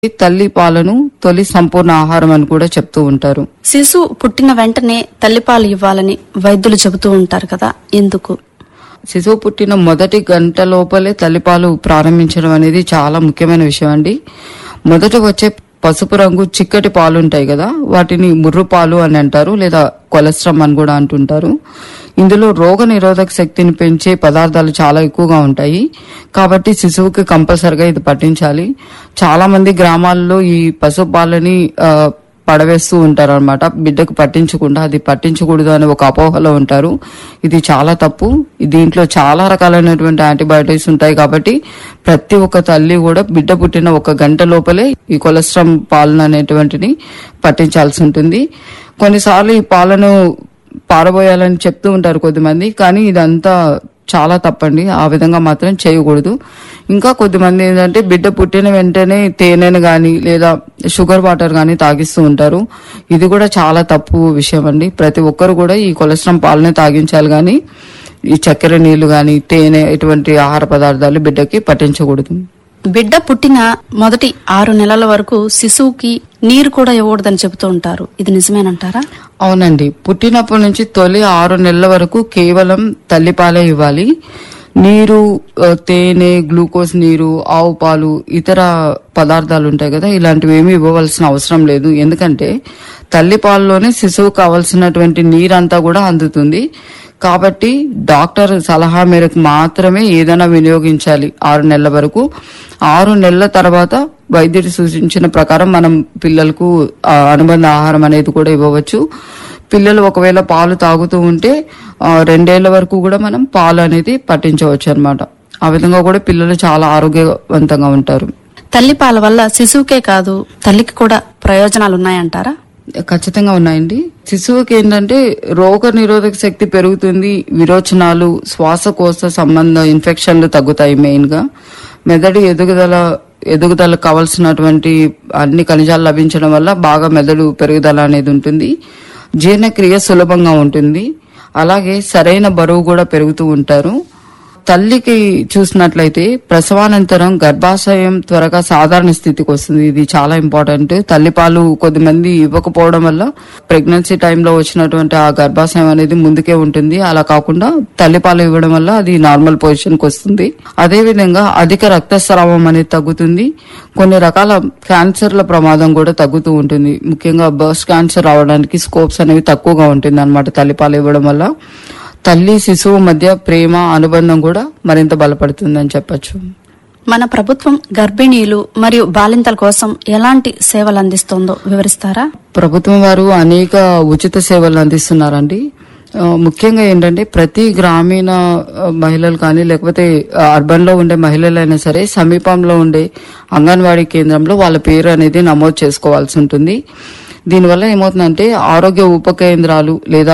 తల్లి పాలను తొలి సంపూర్ణ ఆహారం అని కూడా చెప్తూ ఉంటారు శిశువు పుట్టిన వెంటనే తల్లిపాలు ఇవ్వాలని వైద్యులు చెబుతూ ఉంటారు కదా ఎందుకు శిశువు పుట్టిన మొదటి గంట లోపలే తల్లిపాలు ప్రారంభించడం అనేది చాలా ముఖ్యమైన విషయం అండి మొదట వచ్చే పసుపు రంగు చిక్కటి పాలు ఉంటాయి కదా వాటిని ముర్రు పాలు అని అంటారు లేదా కొలెస్ట్రామ్ అని కూడా అంటుంటారు ఇందులో రోగ నిరోధక శక్తిని పెంచే పదార్థాలు చాలా ఎక్కువగా ఉంటాయి కాబట్టి శిశువుకి కంపల్సరిగా ఇది పట్టించాలి చాలా మంది గ్రామాల్లో ఈ పసుపు పాలని ఆ, పడవేస్తూ ఉంటారు అనమాట బిడ్డకు పట్టించకుండా అది పట్టించకూడదు అని ఒక అపోహలో ఉంటారు ఇది చాలా తప్పు దీంట్లో చాలా రకాలైనటువంటి యాంటీబయాటిక్స్ ఉంటాయి కాబట్టి ప్రతి ఒక్క తల్లి కూడా బిడ్డ పుట్టిన ఒక గంట లోపలే ఈ కొలెస్ట్రామ్ పాలన అనేటువంటిని పట్టించాల్సి ఉంటుంది కొన్నిసార్లు ఈ పాలను పారబోయాలని చెప్తూ ఉంటారు కొద్దిమంది కానీ ఇదంతా చాలా తప్పండి ఆ విధంగా మాత్రం చేయకూడదు ఇంకా కొద్దిమంది ఏంటంటే బిడ్డ పుట్టిన వెంటనే తేనెను గాని లేదా షుగర్ వాటర్ గాని తాగిస్తూ ఉంటారు ఇది కూడా చాలా తప్పు విషయం అండి ప్రతి ఒక్కరు కూడా ఈ కొలెస్ట్రాల్ పాలనే తాగించాలి గాని ఈ చక్కెర నీళ్లు గాని తేనె ఇటువంటి ఆహార పదార్థాలు బిడ్డకి పట్టించకూడదు బిడ్డ పుట్టిన మొదటి ఆరు నెలల వరకు శిశువుకి నీరు కూడా ఇవ్వకూడదని చెబుతూ ఉంటారు ఇది నిజమేనంటారా అవునండి పుట్టినప్పటి నుంచి తొలి ఆరు నెలల వరకు కేవలం తల్లిపాలే ఇవ్వాలి నీరు ఆ, తేనె గ్లూకోజ్ నీరు ఆవు పాలు ఇతర పదార్థాలు ఉంటాయి కదా ఇలాంటివి ఏమీ ఇవ్వవలసిన అవసరం లేదు ఎందుకంటే తల్లిపాలలోనే శిశువు కావలసినటువంటి నీరంతా కూడా అందుతుంది కాబట్టి డాక్టర్ సలహా మేరకు మాత్రమే ఏదైనా వినియోగించాలి ఆరు నెలల వరకు ఆరు నెలల తర్వాత వైద్యుడు సూచించిన ప్రకారం మనం పిల్లలకు ఆ, అనుబంధ ఆహారం అనేది కూడా ఇవ్వవచ్చు పిల్లలు ఒకవేళ పాలు తాగుతూ ఉంటే ఆ, రెండేళ్ల వరకు కూడా మనం పాలు అనేది పట్టించవచ్చు అన్నమాట ఆ విధంగా కూడా పిల్లలు చాలా ఆరోగ్యవంతంగా ఉంటారు తల్లిపాల వల్ల శిశువుకే కాదు తల్లికి కూడా ప్రయోజనాలు ఉన్నాయంటారా ఖచ్చితంగా ఉన్నాయండి శిశువుకి ఏంటంటే రోగ నిరోధక శక్తి పెరుగుతుంది విరోచనాలు శ్వాసకోశ సంబంధ ఇన్ఫెక్షన్లు తగ్గుతాయి మెయిన్ గా మెదడు ఎదుగుదల ఎదుగుదల కావాల్సినటువంటి అన్ని ఖనిజాలు లభించడం వల్ల బాగా మెదడు పెరుగుదల అనేది ఉంటుంది జీర్ణక్రియ సులభంగా ఉంటుంది అలాగే సరైన బరువు కూడా పెరుగుతూ ఉంటారు తల్లికి చూసినట్లయితే ప్రసవానంతరం గర్భాశయం త్వరగా సాధారణ స్థితికి వస్తుంది ఇది చాలా ఇంపార్టెంట్ తల్లిపాలు కొద్దిమంది ఇవ్వకపోవడం వల్ల ప్రెగ్నెన్సీ టైంలో వచ్చినటువంటి ఆ గర్భాశయం అనేది ముందుకే ఉంటుంది అలా కాకుండా తల్లిపాలు ఇవ్వడం వల్ల అది నార్మల్ పొజిషన్ కి వస్తుంది అదే విధంగా అధిక రక్తస్రావం అనేది తగ్గుతుంది కొన్ని రకాల క్యాన్సర్ల ప్రమాదం కూడా తగ్గుతూ ఉంటుంది ముఖ్యంగా బర్స్ట్ క్యాన్సర్ రావడానికి స్కోప్స్ అనేవి తక్కువగా ఉంటుంది అనమాట తల్లిపాలు ఇవ్వడం వల్ల తల్లి శిశువు మధ్య ప్రేమ అనుబంధం కూడా మరింత బలపడుతుందని చెప్పొచ్చు మన ప్రభుత్వం గర్భిణీలు మరియు బాలింతల కోసం ఎలాంటి సేవలు అందిస్తోందో వివరిస్తారా ప్రభుత్వం వారు అనేక ఉచిత సేవలు అందిస్తున్నారండి ఆ, ముఖ్యంగా ఏంటంటే ప్రతి గ్రామీణ ఆ, మహిళలు కానీ లేకపోతే ఆ, అర్బన్ లో ఉండే మహిళలైనా సరే సమీపంలో ఉండే అంగన్వాడీ కేంద్రంలో వాళ్ళ పేరు అనేది నమోదు చేసుకోవాల్సి ఉంటుంది దీనివల్ల ఏమవుతుందంటే ఆరోగ్య ఉప కేంద్రాలు లేదా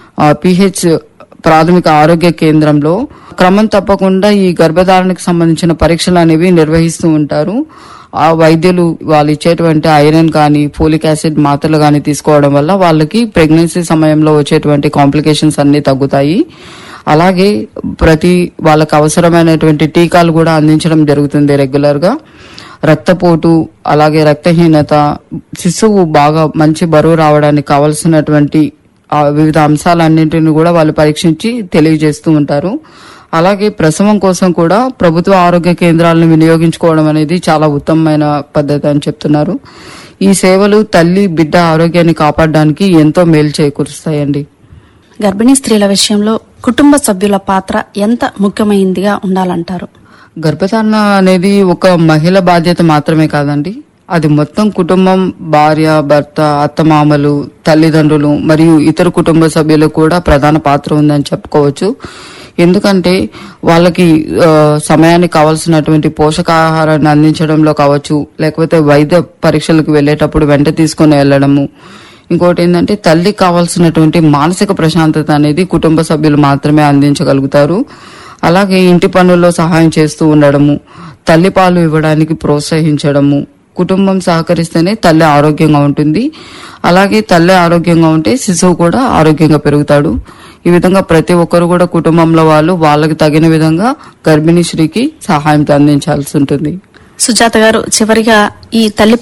పిహెచ్ ప్రాథమిక ఆరోగ్య కేంద్రంలో క్రమం తప్పకుండా ఈ గర్భధారణకు సంబంధించిన పరీక్షలు అనేవి నిర్వహిస్తూ ఉంటారు ఆ వైద్యులు వాళ్ళు ఇచ్చేటువంటి ఐరన్ కానీ ఫోలిక్ యాసిడ్ మాత్రలు కానీ తీసుకోవడం వల్ల వాళ్ళకి ప్రెగ్నెన్సీ సమయంలో వచ్చేటువంటి కాంప్లికేషన్స్ అన్ని తగ్గుతాయి అలాగే ప్రతి వాళ్ళకి అవసరమైనటువంటి టీకాలు కూడా అందించడం జరుగుతుంది రెగ్యులర్ గా రక్తపోటు అలాగే రక్తహీనత శిశువు బాగా మంచి బరువు రావడానికి కావలసినటువంటి ఆ వివిధ అంశాలన్నింటిని కూడా వాళ్ళు పరీక్షించి తెలియజేస్తూ ఉంటారు అలాగే ప్రసవం కోసం కూడా ప్రభుత్వ ఆరోగ్య కేంద్రాలను వినియోగించుకోవడం అనేది చాలా ఉత్తమమైన పద్ధతి అని చెప్తున్నారు ఈ సేవలు తల్లి బిడ్డ ఆరోగ్యాన్ని కాపాడడానికి ఎంతో మేలు చేకూరుస్తాయండి గర్భిణీ స్త్రీల విషయంలో కుటుంబ సభ్యుల పాత్ర ఎంత ముఖ్యమైనదిగా ఉండాలంటారు గర్భధారణ అనేది ఒక మహిళ బాధ్యత మాత్రమే కాదండి అది మొత్తం కుటుంబం భార్య భర్త అత్తమామలు తల్లిదండ్రులు మరియు ఇతర కుటుంబ సభ్యులకు కూడా ప్రధాన పాత్ర ఉందని చెప్పుకోవచ్చు ఎందుకంటే వాళ్ళకి ఆ, సమయానికి కావాల్సినటువంటి పోషకాహారాన్ని అందించడంలో కావచ్చు లేకపోతే వైద్య పరీక్షలకు వెళ్ళేటప్పుడు వెంట తీసుకుని వెళ్ళడము ఇంకోటి ఏంటంటే తల్లికి కావాల్సినటువంటి మానసిక ప్రశాంతత అనేది కుటుంబ సభ్యులు మాత్రమే అందించగలుగుతారు అలాగే ఇంటి పనుల్లో సహాయం చేస్తూ ఉండడము తల్లి పాలు ఇవ్వడానికి ప్రోత్సహించడము కుటుంబం సహకరిస్తేనే తల్లి ఆరోగ్యంగా ఉంటుంది అలాగే తల్లి ఆరోగ్యంగా ఉంటే శిశువు కూడా ఆరోగ్యంగా పెరుగుతాడు ఈ విధంగా ప్రతి ఒక్కరు కూడా కుటుంబంలో వాళ్ళు వాళ్ళకి తగిన విధంగా గర్భిణీ స్త్రీకి సహాయం అందించాల్సి ఉంటుంది సుజాత గారు చివరిగా ఈ తల్లి